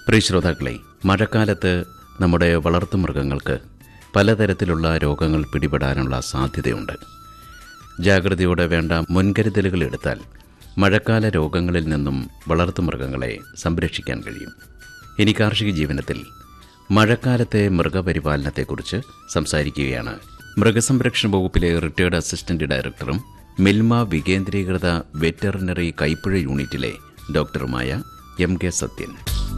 പ്രിയ ശ്രോതാക്കളെ മഴക്കാലത്ത് നമ്മുടെ വളർത്തുമൃഗങ്ങൾക്ക് പലതരത്തിലുള്ള രോഗങ്ങൾ പിടിപെടാനുള്ള സാധ്യതയുണ്ട് ജാഗ്രതയോടെ വേണ്ട മുൻകരുതലുകൾ എടുത്താൽ മഴക്കാല രോഗങ്ങളിൽ നിന്നും വളർത്തുമൃഗങ്ങളെ സംരക്ഷിക്കാൻ കഴിയും ഇനി കാർഷിക ജീവനത്തിൽ മഴക്കാലത്തെ മൃഗപരിപാലനത്തെക്കുറിച്ച് സംസാരിക്കുകയാണ് മൃഗസംരക്ഷണ വകുപ്പിലെ റിട്ടയർഡ് അസിസ്റ്റന്റ് ഡയറക്ടറും മിൽമ വികേന്ദ്രീകൃത വെറ്ററിനറി കൈപ്പുഴ യൂണിറ്റിലെ ഡോക്ടറുമായ എം കെ സത്യൻ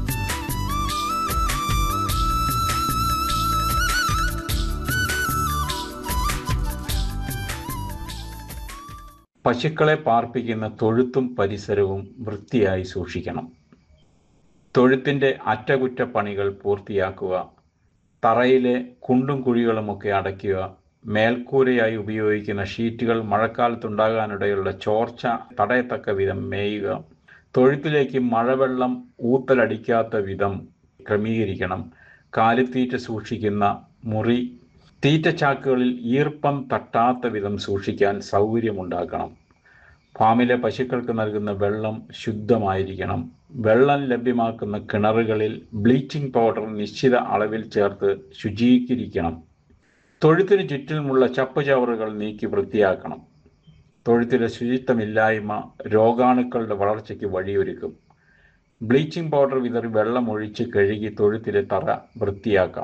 പശുക്കളെ പാർപ്പിക്കുന്ന തൊഴുത്തും പരിസരവും വൃത്തിയായി സൂക്ഷിക്കണം തൊഴുത്തിൻ്റെ അറ്റകുറ്റപ്പണികൾ പൂർത്തിയാക്കുക തറയിലെ കുണ്ടും കുഴികളുമൊക്കെ അടയ്ക്കുക മേൽക്കൂരയായി ഉപയോഗിക്കുന്ന ഷീറ്റുകൾ മഴക്കാലത്തുണ്ടാകാനിടയുള്ള ചോർച്ച തടയത്തക്ക വിധം മേയുക തൊഴുത്തിലേക്ക് മഴവെള്ളം ഊത്തലടിക്കാത്ത വിധം ക്രമീകരിക്കണം കാലിത്തീറ്റ സൂക്ഷിക്കുന്ന മുറി തീറ്റച്ചാക്കുകളിൽ ഈർപ്പം തട്ടാത്ത വിധം സൂക്ഷിക്കാൻ സൗകര്യമുണ്ടാക്കണം ഫാമിലെ പശുക്കൾക്ക് നൽകുന്ന വെള്ളം ശുദ്ധമായിരിക്കണം വെള്ളം ലഭ്യമാക്കുന്ന കിണറുകളിൽ ബ്ലീച്ചിങ് പൗഡർ നിശ്ചിത അളവിൽ ചേർത്ത് ശുചീകരിക്കണം തൊഴുത്തിന് ചുറ്റിലുമുള്ള ചപ്പുചവറുകൾ നീക്കി വൃത്തിയാക്കണം തൊഴുത്തിലെ ശുചിത്വമില്ലായ്മ രോഗാണുക്കളുടെ വളർച്ചയ്ക്ക് വഴിയൊരുക്കും ബ്ലീച്ചിങ് പൗഡർ വിതറി വെള്ളം ഒഴിച്ച് കഴുകി തൊഴുത്തിലെ തറ വൃത്തിയാക്കാം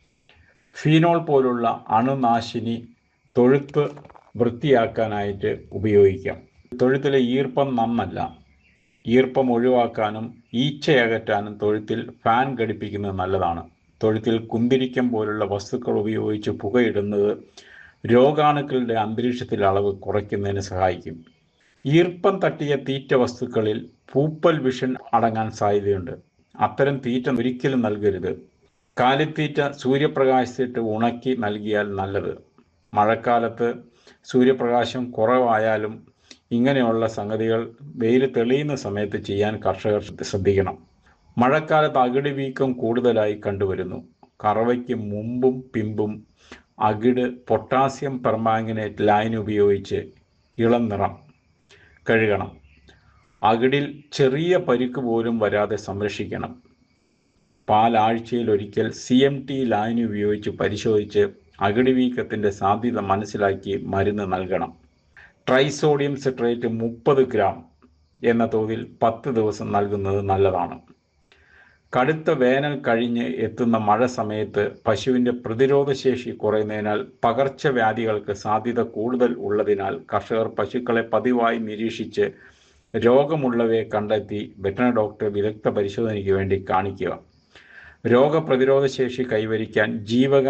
ഫീനോൾ പോലുള്ള അണുനാശിനി തൊഴുത്ത് വൃത്തിയാക്കാനായിട്ട് ഉപയോഗിക്കാം തൊഴുത്തിലെ ഈർപ്പം നന്നല്ല ഈർപ്പം ഒഴിവാക്കാനും ഈച്ചയകറ്റാനും തൊഴുത്തിൽ ഫാൻ ഘടിപ്പിക്കുന്നത് നല്ലതാണ് തൊഴുത്തിൽ കുന്തിരിക്കം പോലുള്ള വസ്തുക്കൾ ഉപയോഗിച്ച് പുകയിടുന്നത് രോഗാണുക്കളുടെ അന്തരീക്ഷത്തിലെ അളവ് കുറയ്ക്കുന്നതിന് സഹായിക്കും ഈർപ്പം തട്ടിയ തീറ്റ വസ്തുക്കളിൽ പൂപ്പൽ വിഷൻ അടങ്ങാൻ സാധ്യതയുണ്ട് അത്തരം തീറ്റ ഒരിക്കലും നൽകരുത് കാലിത്തീറ്റ സൂര്യപ്രകാശത്തിട്ട് ഉണക്കി നൽകിയാൽ നല്ലത് മഴക്കാലത്ത് സൂര്യപ്രകാശം കുറവായാലും ഇങ്ങനെയുള്ള സംഗതികൾ വെയിൽ തെളിയുന്ന സമയത്ത് ചെയ്യാൻ കർഷകർ ശ്രദ്ധിക്കണം മഴക്കാലത്ത് അകിട് വീക്കം കൂടുതലായി കണ്ടുവരുന്നു കറവയ്ക്ക് മുമ്പും പിമ്പും അകിട് പൊട്ടാസ്യം പെർമാംഗനേറ്റ് ലൈൻ ഉപയോഗിച്ച് ഇളം നിറം കഴുകണം അകിടിൽ ചെറിയ പരിക്ക് പോലും വരാതെ സംരക്ഷിക്കണം പാൽ ആഴ്ചയിൽ ഒരിക്കൽ സി എം ടി ലൈൻ ഉപയോഗിച്ച് പരിശോധിച്ച് അകിടി വീക്കത്തിൻ്റെ സാധ്യത മനസ്സിലാക്കി മരുന്ന് നൽകണം ട്രൈസോഡിയം സിട്രേറ്റ് മുപ്പത് ഗ്രാം എന്ന തോതിൽ പത്ത് ദിവസം നൽകുന്നത് നല്ലതാണ് കടുത്ത വേനൽ കഴിഞ്ഞ് എത്തുന്ന മഴ സമയത്ത് പശുവിൻ്റെ പ്രതിരോധശേഷി കുറയുന്നതിനാൽ പകർച്ചവ്യാധികൾക്ക് സാധ്യത കൂടുതൽ ഉള്ളതിനാൽ കർഷകർ പശുക്കളെ പതിവായി നിരീക്ഷിച്ച് രോഗമുള്ളവയെ കണ്ടെത്തി വെറ്ററിനറി ഡോക്ടറെ വിദഗ്ധ പരിശോധനയ്ക്ക് വേണ്ടി കാണിക്കുക രോഗപ്രതിരോധ ശേഷി കൈവരിക്കാൻ ജീവക